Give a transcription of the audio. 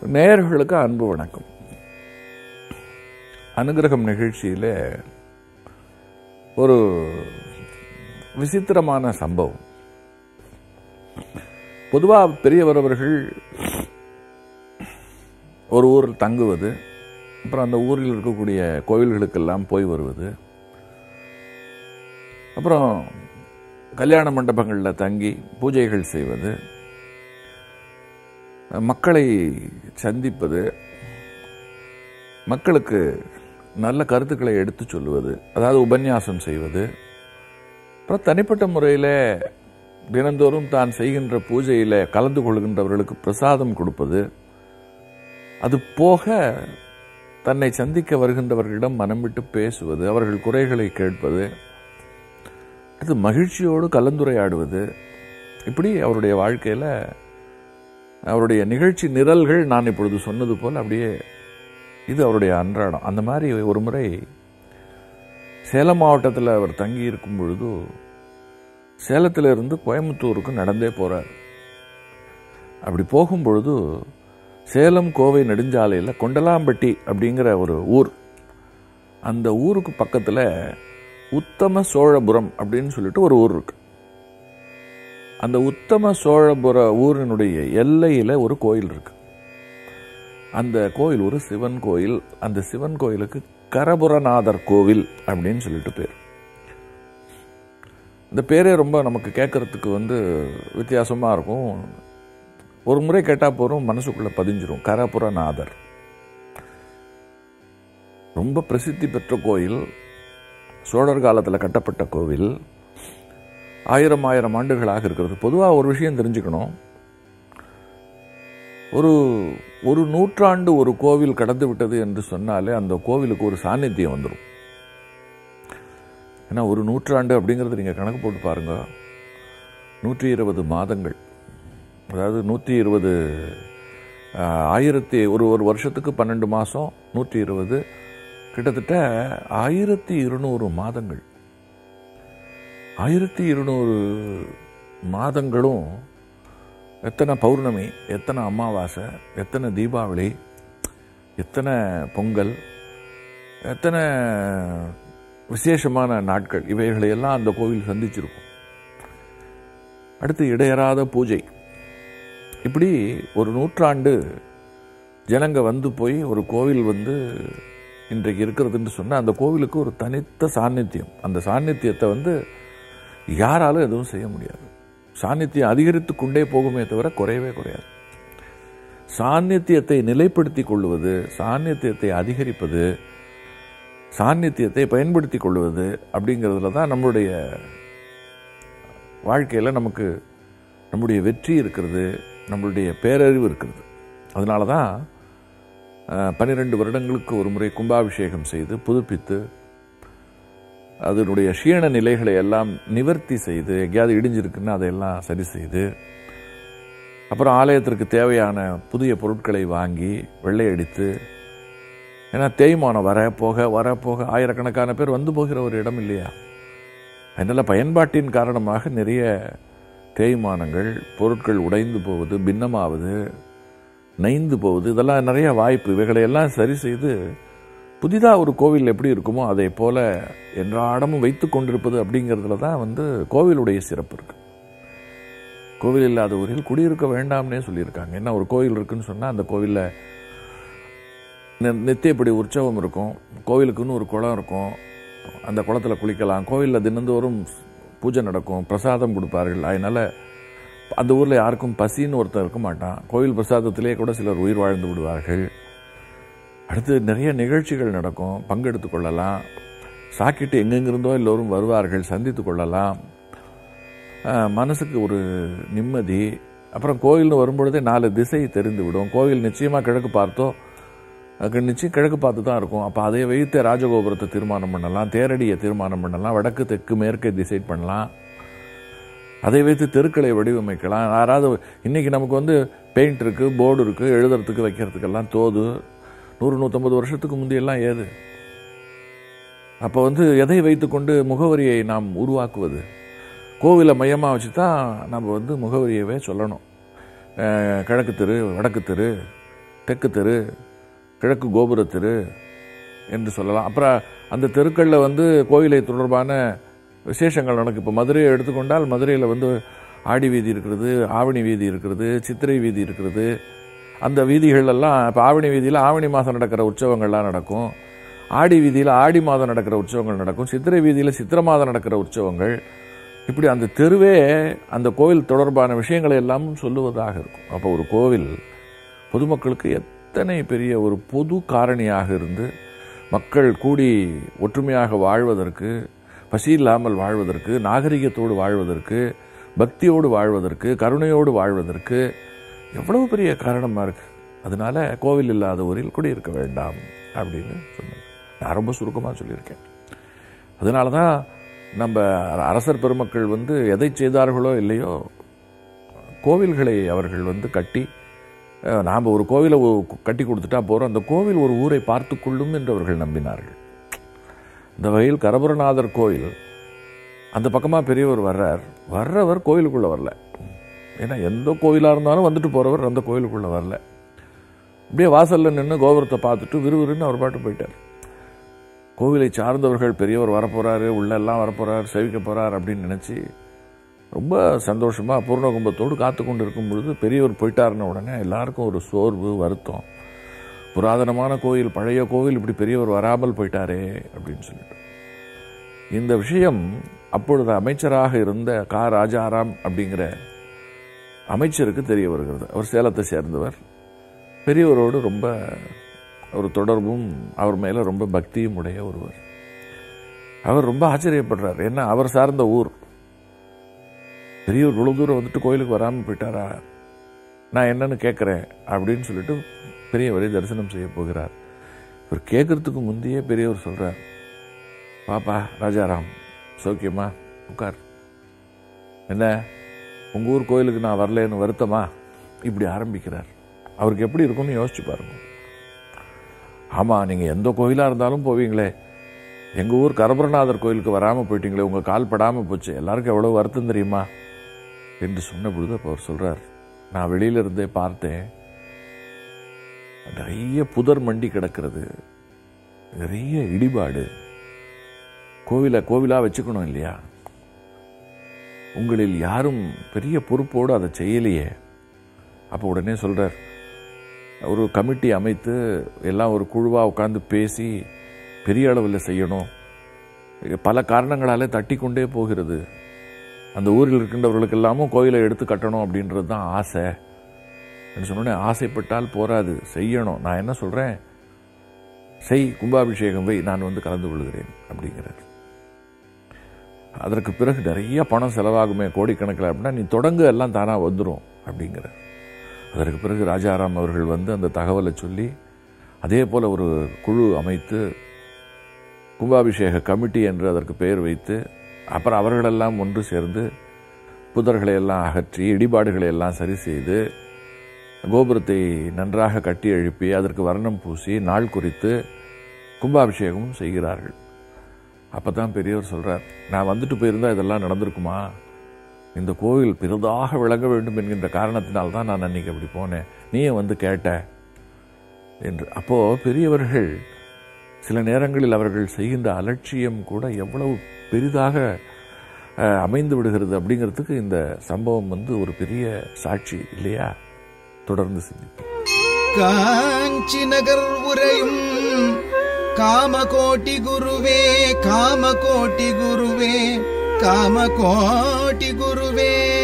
நேயர்களுக்கு அன்பு வணக்கம் அனுகிரகம் நிகழ்ச்சியில ஒரு விசித்திரமான சம்பவம் பொதுவா பெரியவர் அவர்கள் ஒரு ஊரில் தங்குவது அப்புறம் அந்த ஊரில் இருக்கக்கூடிய கோவில்களுக்கெல்லாம் போய் வருவது அப்புறம் கல்யாண மண்டபங்களில் தங்கி பூஜைகள் செய்வது மக்களை சந்திப்பது மக்களுக்கு நல்ல கருத்துக்களை எடுத்து சொல்லுவது அதாவது உபன்யாசம் செய்வது அப்புறம் தனிப்பட்ட முறையில் தினந்தோறும் தான் செய்கின்ற பூஜையில் கலந்து கொள்கின்றவர்களுக்கு பிரசாதம் கொடுப்பது அது போக தன்னை சந்திக்க வருகின்றவர்களிடம் மனம் விட்டு பேசுவது அவர்கள் குறைகளை கேட்பது அது மகிழ்ச்சியோடு கலந்துரையாடுவது இப்படி அவருடைய வாழ்க்கையில் அவருடைய நிகழ்ச்சி நிரல்கள் நான் இப்பொழுது சொன்னது போல் அப்படியே இது அவருடைய அன்றாடம் அந்த மாதிரி ஒரு முறை சேலம் மாவட்டத்தில் அவர் தங்கி இருக்கும் பொழுது சேலத்தில் இருந்து கோயம்புத்தூருக்கு நடந்தே போறார் அப்படி போகும் பொழுது சேலம் கோவை நெடுஞ்சாலையில் கொண்டலாம்பட்டி அப்படிங்கிற ஒரு ஊர் அந்த ஊருக்கு பக்கத்தில் உத்தம சோழபுரம் அப்படின்னு சொல்லிட்டு ஒரு ஊர் இருக்கு அந்த உத்தம சோழபுர ஊரினுடைய எல்லையில ஒரு கோயில் இருக்கு அந்த கோயில் ஒரு சிவன் கோயில் அந்த சிவன் கோயிலுக்கு கரபுரநாதர் கோவில் அப்படின்னு சொல்லிட்டு பேர் இந்த பேரே ரொம்ப நமக்கு கேட்கறதுக்கு வந்து வித்தியாசமா இருக்கும் ஒரு முறை கேட்டா போறோம் மனசுக்குள்ள பதிஞ்சிரும் கரபுரநாதர் ரொம்ப பிரசித்தி பெற்ற கோயில் சோழர் காலத்தில் கட்டப்பட்ட கோவில் ஆயிரம் ஆயிரம் ஆண்டுகளாக இருக்கிறது பொதுவாக ஒரு விஷயம் தெரிஞ்சுக்கணும் ஒரு ஒரு நூற்றாண்டு ஒரு கோவில் கடந்து விட்டது என்று சொன்னாலே அந்த கோவிலுக்கு ஒரு சாநித்தியம் வந்துடும் ஏன்னா ஒரு நூற்றாண்டு அப்படிங்கிறது நீங்கள் கணக்கு போட்டு பாருங்க நூற்றி இருபது மாதங்கள் அதாவது நூற்றி இருபது ஆயிரத்தி ஒரு ஒரு வருஷத்துக்கு பன்னெண்டு மாதம் நூற்றி இருபது கிட்டத்தட்ட ஆயிரத்தி இருநூறு மாதங்கள் ஆயிரத்தி இருநூறு மாதங்களும் எத்தனை பௌர்ணமி எத்தனை அமாவாசை எத்தனை தீபாவளி எத்தனை பொங்கல் எத்தனை விசேஷமான நாட்கள் இவைகளை எல்லாம் அந்த கோவில் சந்திச்சிருக்கும் அடுத்து இடையறாத பூஜை இப்படி ஒரு நூற்றாண்டு ஜனங்க வந்து போய் ஒரு கோவில் வந்து இன்றைக்கு இருக்கிறதுன்னு சொன்னால் அந்த கோவிலுக்கு ஒரு தனித்த சாநித்தியம் அந்த சாநித்தியத்தை வந்து யாராலும் எதுவும் செய்ய முடியாது சாநித்தியம் அதிகரித்து கொண்டே போகுமே தவிர குறையவே குறையாது சாநித்தியத்தை நிலைப்படுத்தி கொள்வது சாநித்தியத்தை அதிகரிப்பது சாநித்தியத்தை பயன்படுத்தி கொள்வது அப்படிங்கிறதுல தான் நம்மளுடைய வாழ்க்கையில் நமக்கு நம்முடைய வெற்றி இருக்கிறது நம்மளுடைய பேரறிவு இருக்கிறது அதனால தான் பன்னிரெண்டு வருடங்களுக்கு ஒரு முறை கும்பாபிஷேகம் செய்து புதுப்பித்து அதனுடைய க்ஷீண நிலைகளை எல்லாம் நிவர்த்தி செய்து எங்கேயாவது இடிஞ்சிருக்குன்னா அதையெல்லாம் சரி செய்து அப்புறம் ஆலயத்திற்கு தேவையான புதிய பொருட்களை வாங்கி வெள்ளையடித்து ஏன்னா தேய்மானம் வர போக வர போக ஆயிரக்கணக்கான பேர் வந்து போகிற ஒரு இடம் இல்லையா அதனால் பயன்பாட்டின் காரணமாக நிறைய தேய்மானங்கள் பொருட்கள் உடைந்து போவது பின்னமாவது நைந்து போகுது இதெல்லாம் நிறைய வாய்ப்பு இவைகளை எல்லாம் சரி செய்து புதிதாக ஒரு கோவில் எப்படி இருக்குமோ அதை போல என்றாடமும் வைத்து கொண்டிருப்பது அப்படிங்கிறதுல தான் வந்து கோவிலுடைய சிறப்பு இருக்கு கோவில் இல்லாத ஊரில் குடியிருக்க வேண்டாம்னே சொல்லியிருக்காங்க என்ன ஒரு கோவில் இருக்குன்னு சொன்னால் அந்த கோவிலில் நித்தியப்படி உற்சவம் இருக்கும் கோவிலுக்குன்னு ஒரு குளம் இருக்கும் அந்த குளத்தில் குளிக்கலாம் கோவிலில் தினந்தோறும் பூஜை நடக்கும் பிரசாதம் கொடுப்பார்கள் அதனால் அந்த ஊரில் யாருக்கும் பசின்னு ஒருத்தர் இருக்க மாட்டான் கோவில் பிரசாதத்திலே கூட சிலர் உயிர் வாழ்ந்து விடுவார்கள் அடுத்து நிறைய நிகழ்ச்சிகள் நடக்கும் பங்கெடுத்து கொள்ளலாம் சாக்கிட்டு எங்கெங்கிருந்தோ எல்லோரும் வருவார்கள் சந்தித்து கொள்ளலாம் மனசுக்கு ஒரு நிம்மதி அப்புறம் கோயில்னு வரும்பொழுதே நாலு திசை தெரிந்து விடும் கோவில் நிச்சயமாக கிழக்கு பார்த்தோ அதுக்கு நிச்சயம் கிழக்கு பார்த்து தான் இருக்கும் அப்போ அதை வைத்து ராஜகோபுரத்தை தீர்மானம் பண்ணலாம் தேரடியை தீர்மானம் பண்ணலாம் வடக்கு தெற்கு மேற்கே டிசைட் பண்ணலாம் அதை வைத்து தெருக்களை வடிவமைக்கலாம் யாராவது இன்னைக்கு நமக்கு வந்து பெயிண்ட் இருக்கு போர்டு இருக்கு எழுதுறதுக்கு வைக்கிறதுக்கெல்லாம் தோது நூறு நூற்றம்பது வருஷத்துக்கு முந்தையெல்லாம் ஏது அப்போ வந்து எதை வைத்துக்கொண்டு முகவரியை நாம் உருவாக்குவது கோவிலை மையமாக வச்சு தான் நம்ம வந்து முகவரியவே சொல்லணும் அஹ், கிழக்கு தெரு வடக்கு தெரு தெற்கு தெரு கிழக்கு கோபுர தெரு என்று சொல்லலாம் அப்புறம் அந்த தெருக்களில் வந்து கோயிலை தொடர்பான விசேஷங்கள் நடக்கும் இப்போ மதுரையை எடுத்துக்கொண்டால் மதுரையில் வந்து ஆடி வீதி இருக்கிறது ஆவணி வீதி இருக்கிறது சித்திரை வீதி இருக்கிறது அந்த வீதிகள் எல்லாம் இப்போ ஆவணி வீதியில் ஆவணி மாதம் நடக்கிற உற்சவங்கள்லாம் நடக்கும் ஆடி வீதியில் ஆடி மாதம் நடக்கிற உற்சவங்கள் நடக்கும் சித்திரை வீதியில் சித்திரை மாதம் நடக்கிற உற்சவங்கள் இப்படி அந்த தெருவே அந்த கோவில் தொடர்பான விஷயங்களை எல்லாம் சொல்லுவதாக இருக்கும் அப்போ ஒரு கோவில் பொதுமக்களுக்கு எத்தனை பெரிய ஒரு பொது காரணியாக இருந்து மக்கள் கூடி ஒற்றுமையாக வாழ்வதற்கு பசி இல்லாமல் வாழ்வதற்கு நாகரிகத்தோடு வாழ்வதற்கு பக்தியோடு வாழ்வதற்கு கருணையோடு வாழ்வதற்கு எவ்வளவு பெரிய காரணமாக இருக்கு அதனால கோவில் இல்லாத ஊரில் குடியிருக்க வேண்டாம் அப்படின்னு சொன்னேன் நான் ரொம்ப சுருக்கமாக சொல்லியிருக்கேன் அதனால தான் நம்ம அரசர் பெருமக்கள் வந்து எதை செய்தார்களோ இல்லையோ கோவில்களை அவர்கள் வந்து கட்டி அஹ், நாம் ஒரு கோவிலை ஒ- கட்டி கொடுத்துட்டா போகிறோம் அந்த கோவில் ஒரு ஊரை பார்த்து கொள்ளும் என்று அவர்கள் நம்பினார்கள் இந்த வகையில் கரபுரநாதர் கோயில் அந்த பக்கமாக பெரியவர் வர்றார் வர்றவர் கோயிலுக்குள்ளே வரல ஏன்னா எந்த கோயிலாக இருந்தாலும் வந்துட்டு போகிறவர் அந்த கோயிலுக்குள்ளே வரல அப்படியே வாசலில் நின்று கோபுரத்தை பார்த்துட்டு விறுவிறுன்னு அவர் பாட்டு போயிட்டார் கோவிலை சார்ந்தவர்கள் பெரியவர் வரப்போறாரு உள்ளெல்லாம் வரப்போறார் சேவிக்க போறார் அப்படின்னு நினைச்சு ரொம்ப சந்தோஷமா பூர்ண கும்பத்தோடு காத்து கொண்டு இருக்கும் பொழுது பெரியவர் போயிட்டாருன்ன உடனே எல்லாருக்கும் ஒரு சோர்வு வருத்தம் புராதனமான கோயில் பழைய கோவில் இப்படி பெரியவர் வராமல் போயிட்டாரே அப்படின்னு சொல்லிட்டு இந்த விஷயம் அப்பொழுது அமைச்சராக இருந்த கா ராஜாராம் அப்படிங்கிற அமைச்சருக்கு தெரிய வருகிறது அவர் சேலத்தை சேர்ந்தவர் பெரியவரோடு ரொம்ப ஒரு தொடர்பும் அவர் மேல ரொம்ப பக்தியும் உடைய ஒருவர் அவர் ரொம்ப ஆச்சரியப்படுறார் ஏன்னா அவர் சார்ந்த ஊர் பெரியவர் இவ்வளவு தூரம் வந்துட்டு கோயிலுக்கு வராமல் போயிட்டாரா நான் என்னன்னு கேட்குறேன் அப்படின்னு சொல்லிட்டு பெரியவரை தரிசனம் செய்ய போகிறார் இவர் கேட்கறதுக்கு முந்தையே பெரியவர் சொல்றார் பாப்பா ராஜாராம் சௌக்கியமா உட்கார் என்ன உங்க ஊர் கோயிலுக்கு நான் வரலன்னு வருத்தமா இப்படி ஆரம்பிக்கிறார் அவருக்கு எப்படி இருக்கும்னு யோசிச்சு பாருங்க ஆமா நீங்க எந்த கோயிலா இருந்தாலும் போவீங்களே எங்க ஊர் கரபரநாதர் கோயிலுக்கு வராம போயிட்டீங்களே உங்க கால் படாம போச்சு எல்லாருக்கும் எவ்வளவு வருத்தம் தெரியுமா என்று சொன்ன பொழுது அப்ப அவர் சொல்றார் நான் வெளியில இருந்தே பார்த்தேன் நிறைய புதர் மண்டி கிடக்கிறது நிறைய இடிபாடு கோவிலை கோவிலா வச்சுக்கணும் இல்லையா உங்களில் யாரும் பெரிய பொறுப்போடு அதை செய்யலையே அப்போ உடனே சொல்றார் ஒரு கமிட்டி அமைத்து எல்லாம் ஒரு குழுவாக உட்காந்து பேசி பெரிய அளவில் செய்யணும் பல காரணங்களாலே தட்டி கொண்டே போகிறது அந்த ஊரில் இருக்கின்றவர்களுக்கு எல்லாமும் கோயிலை எடுத்து கட்டணும் அப்படின்றது தான் ஆசை என்று சொன்னோடனே ஆசைப்பட்டால் போராது செய்யணும் நான் என்ன சொல்றேன் செய் கும்பாபிஷேகம் வை நான் வந்து கலந்து கொள்கிறேன் அப்படிங்கிறார் அதற்கு பிறகு நிறைய பணம் செலவாகுமே கோடிக்கணக்கில் அப்படின்னா நீ தொடங்கு எல்லாம் தானா வந்துடும் அப்படிங்கிறார் அதற்கு பிறகு ராஜாராம் அவர்கள் வந்து அந்த தகவலை சொல்லி அதே போல ஒரு குழு அமைத்து கும்பாபிஷேக கமிட்டி என்று அதற்கு பெயர் வைத்து அப்புறம் அவர்களெல்லாம் ஒன்று சேர்ந்து புதர்களை எல்லாம் அகற்றி இடிபாடுகளை எல்லாம் சரி செய்து கோபுரத்தை நன்றாக கட்டி எழுப்பி அதற்கு வர்ணம் பூசி நாள் குறித்து கும்பாபிஷேகமும் செய்கிறார்கள் அப்பதான் பெரியவர் சொல்றார் நான் வந்துட்டு போயிருந்தா இதெல்லாம் நடந்திருக்குமா இந்த கோவில் பெரிதாக விளங்க வேண்டும் என்கின்ற காரணத்தினால் தான் நான் அன்னைக்கு அப்படி போனேன் நீயும் வந்து கேட்ட என்று அப்போ பெரியவர்கள் சில நேரங்களில் அவர்கள் செய்கின்ற அலட்சியம் கூட எவ்வளவு பெரிதாக அஹ், அமைந்து விடுகிறது அப்படிங்கிறதுக்கு இந்த சம்பவம் வந்து ஒரு பெரிய சாட்சி இல்லையா தொடர்ந்து சிந்திப்போம் காஞ்சி நகர் உரையும் காமகோட்டி குருவே காமகோட்டி குருவே காமகோட்டி குருவே